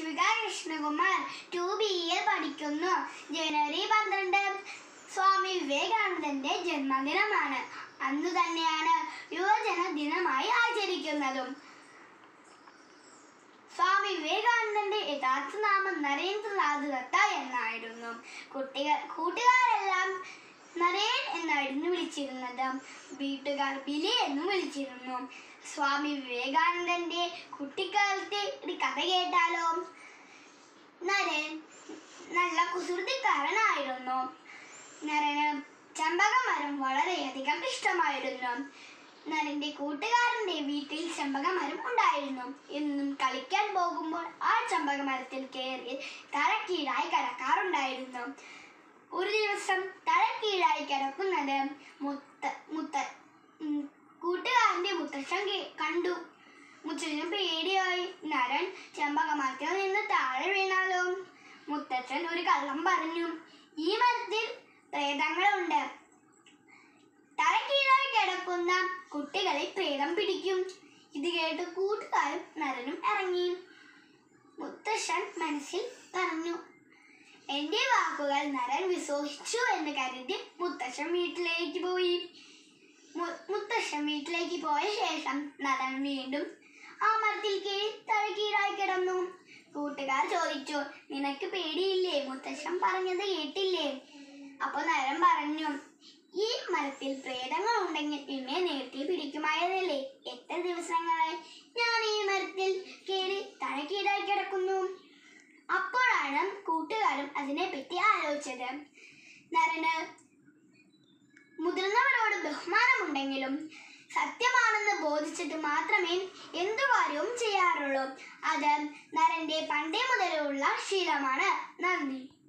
അശ്വിക Krishnakumar to ബിയിൽ പഠിക്കുന്നു ജനുവരി പന്ത്രണ്ട് സ്വാമി വിവേകാനന്ദന്റെ ജന്മദിനമാണ് അന്നു തന്നെയാണ് യുവജന ദിനമായി ആചരിക്കുന്നതും സ്വാമി വിവേകാനന്ദന്റെ യഥാർത്ഥ നാമം നരേന്ദ്രനാഥ് ദത്ത എന്നായിരുന്നു കുട്ടികൾ കൂട്ടുകാരെല്ലാം നരേൻ എന്നായിരുന്നു വിളിച്ചിരുന്നത് വീട്ടുകാർ ബിലി എന്നും വിളിച്ചിരുന്നു സ്വാമി വിവേകാനന്ദന്റെ കുട്ടിക്കാലത്തെ ഒരു കഥ കേട്ടാലോ നരൻ നല്ല കുസൃതിക്കാരനായിരുന്നു നരന് ചെമ്പകമരം വളരെയധികം ഇഷ്ടമായിരുന്നു നരന്റെ കൂട്ടുകാരന്റെ വീട്ടിൽ ചെമ്പകമരം ഉണ്ടായിരുന്നു എന്നും കളിക്കാൻ പോകുമ്പോൾ ആ ചെമ്പകമരത്തിൽ കയറി തലക്കീഴായി കിടക്കാറുണ്ടായിരുന്നു ഒരു ദിവസം തലക്കീഴായി കിടക്കുന്നത് മുത്ത മുത്ത ഉം, കൂട്ടുകാരന്റെ മുത്തശ്ശൻ കേ- കണ്ടു മുത്തച്ഛന് പേടിയായി നരൻ ചെമ്പകമരത്തിൽ നിന്ന് താഴെ വീണാലോ മുത്തച്ഛൻ ഒരു കള്ളം പറഞ്ഞു ഈ മരത്തിൽ പ്രേതങ്ങളുണ്ട് തലക്കീഴായി കിടക്കുന്ന കുട്ടികളെ പ്രേതം പിടിക്കും ഇത് കേട്ട് കൂട്ടുകാരും നരനും ഇറങ്ങി മുത്തശ്ശൻ മനസ്സിൽ പറഞ്ഞു എന്റെ വാക്കുകൾ നരൻ വിശ്വസിച്ചു എന്ന് കരുതി മുത്തശ്ശൻ വീട്ടിലേക്ക് പോയി മു- മുത്തശ്ശൻ വീട്ടിലേക്ക് പോയ ശേഷം നരൻ വീണ്ടും ആ മരത്തിൽ കീഴ് തലകീഴായി കിടന്നു കൂട്ടുകാർ ചോദിച്ചു നിനക്ക് പേടിയില്ലേ മുത്തശ്ശൻ പറഞ്ഞത് കേട്ടില്ലേ അപ്പൊ നരൻ പറഞ്ഞു ഈ മരത്തിൽ പ്രേതങ്ങൾ ഉണ്ടെങ്കിൽ എന്നെ നേരത്തെ പിടിക്കുമായിരുന്നില്ലേ എത്ര ദിവസങ്ങളായി ഞാൻ ഈ മരത്തിൽ കയറി തലകീഴായി കിടക്കുന്നു അപ്പോഴാണ് കൂട്ടുകാരും അതിനെപ്പറ്റി ആലോചിച്ചത് നരന് മുതിർന്നവരോട് ബഹുമാനമുണ്ടെങ്കിലും സത്യമാണെന്ന് ബോധിച്ചിട്ട് മാത്രമേ എന്തു കാര്യവും ചെയ്യാറുള്ളൂ അത് നരന്റെ പണ്ടേ മുതലുള്ള ശീലമാണ് നന്ദി